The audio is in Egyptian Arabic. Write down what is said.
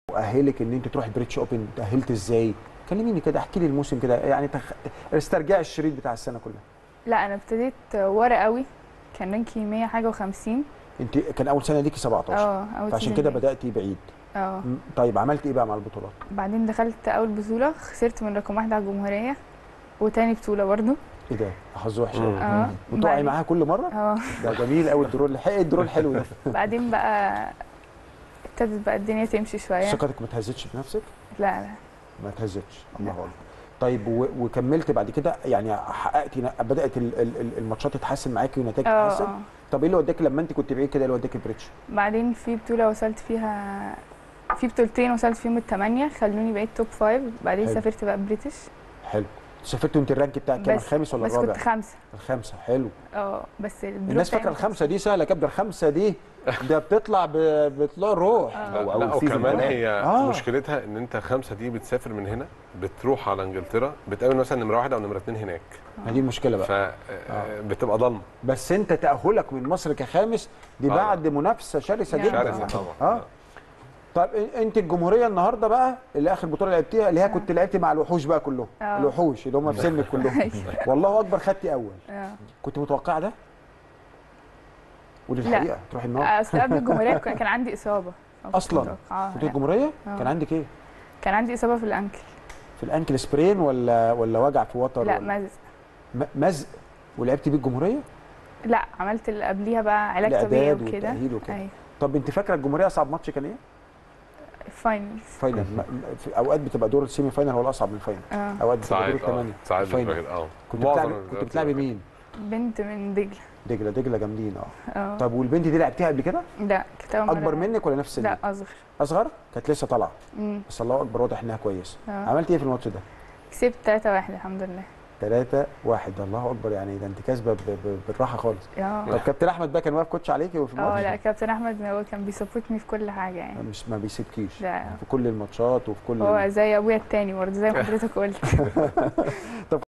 واهلك ان انت تروحي بريتش اوبن تاهلت ازاي كلميني كده احكي لي الموسم كده يعني تخ... استرجعي الشريط بتاع السنه كلها لا انا ابتديت ورا قوي كان رانكي 100 حاجه و50 انت كان اول سنه ليكي 17 اه اول فعشان سيزون كده ليا. بداتي بعيد اه م- طيب عملت ايه بقى مع البطولات بعدين دخلت اول بطوله خسرت من رقم واحد على الجمهوريه وتاني بطوله برضو ايه ده حظ وحش مم. أوي. اه وتقعي بعدين- معاها كل مره اه ده جميل قوي الدرون الحق الدرون الحلو ده بعدين بقى ابتدت بقى الدنيا تمشي شويه ثقتك ما تهزتش بنفسك لا لا ما تهزتش لا. الله اكبر طيب و... وكملت بعد كده يعني حققتي ن- بدات ال... ال... ال- الماتشات تتحسن معاكي والنتائج اه تتحسن اه طب ايه اللي وداك لما انت كنت بعيد كده إيه اللي وداك بريتش بعدين في بطوله وصلت فيها في بطولتين وصلت فيهم الثمانيه خلوني بقيت توب فايف بعدين حلو. سافرت بقى بريتش حلو سافرت وانت الرانك بتاعك كام بس- الخامس ولا بس الرابع كنت خمسه الخامسه حلو اه بس الدروب الناس بتاعي فاكره ما كانش- الخمسه دي سهله كابتن الخمسه دي ده بتطلع ب... بطلوع الروح آه. لا, أو لا أول سيزون وكمان كمان. هي آه. مشكلتها ان انت خمسه دي بتسافر من هنا بتروح على انجلترا بتقابل مثلا نمره واحد او نمره اتنين هناك ما دي المشكله بقى فبتبقى ضلمه بس انت تاهلك من مصر كخامس دي آه. بعد منافسه شرسه يعني جدا شرسه طبعا اه طب إن- انت الجمهوريه النهارده بقى اللي اخر بطوله لعبتيها اللي هي كنت لعبتي مع الوحوش بقى كلهم آه. الوحوش اللي هم في سنك كلهم أيوة. والله اكبر خدتي اول اه كنت متوقعه ده قولي لا. الحقيقه تروحي النهارده اصل قبل الجمهوريه كان كان عندي اصابه ما كنتش أصلاً؟ متوقعاها. كنت الجمهوريه آه. كان عندك ايه كان عندي اصابه في الانكل في الانكل سبرين ولا ولا وجع في وتر لا ولا مزق م- مزق ولعبتي بيه الجمهوريه لا عملت اللي قبليها بقى علاج طبيعي الاعداد وكده والتاهيل وكده ايوه طب انت فاكره الجمهوريه اصعب ماتش كان ايه فاينلز فاينل م- م- في اوقات بتبقى دور السيمي فاينل هو الاصعب من الفاينل اه اوقات بتبقى دور ساعات اه الثمانيه ساعات الفاينل. بتبقى- اه كنت معظم بتلعبي كنت الوقت بتلعبي بتبقى مين بنت من دجله دجله دجله جامدين اه اه طب والبنت دي لعبتيها قبل كده لا كنت اول مرة اكبر منك ولا نفس لا سنك اصغر اصغر كانت لسه طالعه امم بس الله اكبر واضح انها كويسه اه عملت ايه في الماتش ده كسبت 3 1 الحمد لله 3 1 الله اكبر يعني ده انت كاسبه ب- ب- بالراحه خالص اه طب كابتن احمد بقى كان واقف كوتش عليكي وفي اه الماتش لا كابتن احمد هو كان بيسبورتني في كل حاجه يعني مش ما بيسيبكيش لا في كل الماتشات وفي كل هو زي ابويا التاني برضه زي ما حضرتك قلت